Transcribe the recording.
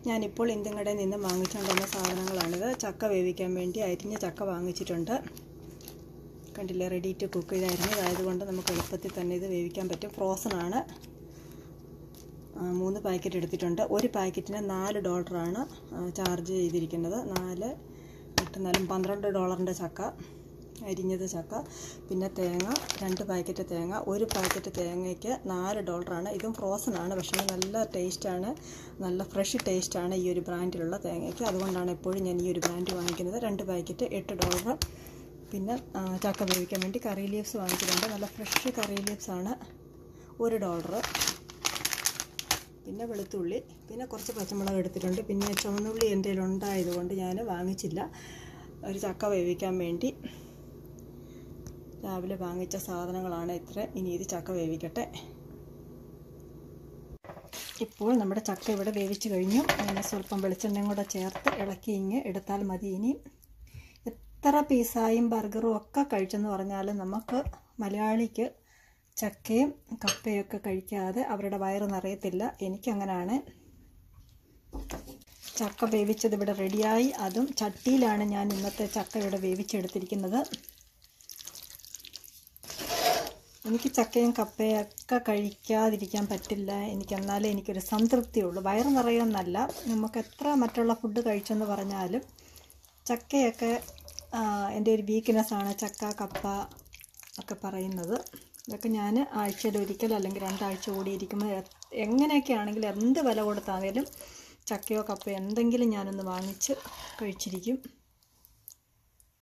ഞാനിപ്പോൾ ഇന്ത്യൻ കടയിൽ നിന്ന് വാങ്ങിച്ചുകൊണ്ടുവന്ന സാധനങ്ങളാണിത് ചക്ക വേവിക്കാൻ വേണ്ടി അരിഞ്ഞ ചക്ക വാങ്ങിച്ചിട്ടുണ്ട് കണ്ടില്ലേ റെഡി ടു കുക്ക് ചെയ്തായിരുന്നു ഇതായതുകൊണ്ട് നമുക്ക് എളുപ്പത്തിൽ തന്നെ ഇത് വേവിക്കാൻ പറ്റും ഫ്രോസൺ ആണ് ആ, മൂന്ന് പാക്കറ്റ് എടുത്തിട്ടുണ്ട് ഒരു പാക്കറ്റിന് നാല് ഡോളറാണ് ചാർജ് ചെയ്തിരിക്കുന്നത് നാല് എട്ട് നാലും പന്ത്രണ്ട് ഡോളറിൻ്റെ ചക്ക അരിഞ്ഞത് ചക്ക പിന്നെ തേങ്ങ രണ്ട് പാക്കറ്റ് തേങ്ങ ഒരു പാക്കറ്റ് തേങ്ങയ്ക്ക് നാല് ഡോളറാണ് ഇതും ഫ്രോസൺ ആണ് പക്ഷേ നല്ല ടേസ്റ്റാണ് നല്ല ഫ്രഷ് ടേസ്റ്റാണ് ഈ ഒരു ബ്രാൻഡിലുള്ള തേങ്ങയ്ക്ക് അതുകൊണ്ടാണ് എപ്പോഴും ഞാൻ ഈ ഒരു ബ്രാൻഡ് വാങ്ങിക്കുന്നത് രണ്ട് പാക്കറ്റ് എട്ട് ഡോളർ പിന്നെ ആ, ചക്ക വേവിക്കാൻ വേണ്ടി കറി ലീവ്സ് വാങ്ങിച്ചിട്ടുണ്ട് നല്ല ഫ്രഷ് കറി ലീവ്സ് ആണ് ഒരു ഡോളർ പിന്നെ വെളുത്തുള്ളി പിന്നെ കുറച്ച് പച്ചമുളക് എടുത്തിട്ടുണ്ട് പിന്നെ ചുവന്നുള്ളി എൻ്റെ കയ്യിൽ ഉണ്ടായതുകൊണ്ട് ഞാൻ വാങ്ങിച്ചില്ല ഒരു ചക്ക വേവിക്കാൻ വേണ്ടി രാവിലെ വാങ്ങിച്ച സാധനങ്ങളാണ് ഇത്ര ഇനി ഇത് ചക്ക വേവിക്കട്ടെ ഇപ്പോൾ നമ്മുടെ ചക്ക ഇവിടെ വേവിച്ച് കഴിഞ്ഞു അങ്ങനെ സ്വല്പം വെളിച്ചെണ്ണയും കൂടെ ചേർത്ത് ഇളക്കി ഇങ്ങ് എടുത്താൽ മതി ഇനി എത്ര പിസ്സായും ബർഗറും ഒക്കെ കഴിച്ചെന്ന് പറഞ്ഞാലും നമുക്ക് മലയാളിക്ക് ചക്കയും കപ്പയൊക്കെ കഴിക്കാതെ അവരുടെ വയറ് നിറയത്തില്ല എനിക്കങ്ങനെയാണ് ചക്ക വേവിച്ചത് ഇവിടെ റെഡിയായി അതും ചട്ടിയിലാണ് ഞാൻ ഇന്നത്തെ ചക്ക ഇവിടെ വേവിച്ചെടുത്തിരിക്കുന്നത് എനിക്ക് ചക്കയും കപ്പയൊക്കെ കഴിക്കാതിരിക്കാൻ പറ്റില്ല എനിക്ക് എന്നാലേ എനിക്കൊരു സംതൃപ്തിയുള്ളൂ വയറ് നിറയുമെന്നല്ല നമുക്ക് എത്ര മറ്റുള്ള ഫുഡ് കഴിച്ചെന്ന് പറഞ്ഞാലും ചക്കയൊക്കെ ആ, എൻ്റെ ഒരു വീക്ക്നെസ്സാണ് ചക്ക കപ്പ ഒക്കെ പറയുന്നത് ഇതൊക്കെ ഞാൻ ആഴ്ചയിൽ ഒരിക്കൽ അല്ലെങ്കിൽ രണ്ടാഴ്ച കൂടി ഇരിക്കുമ്പോൾ എ- എങ്ങനെയൊക്കെ ആണെങ്കിലും എന്ത് വില കൊടുത്താണേലും ചക്കയോ കപ്പയോ എന്തെങ്കിലും ഞാനൊന്ന് വാങ്ങിച്ച് കഴിച്ചിരിക്കും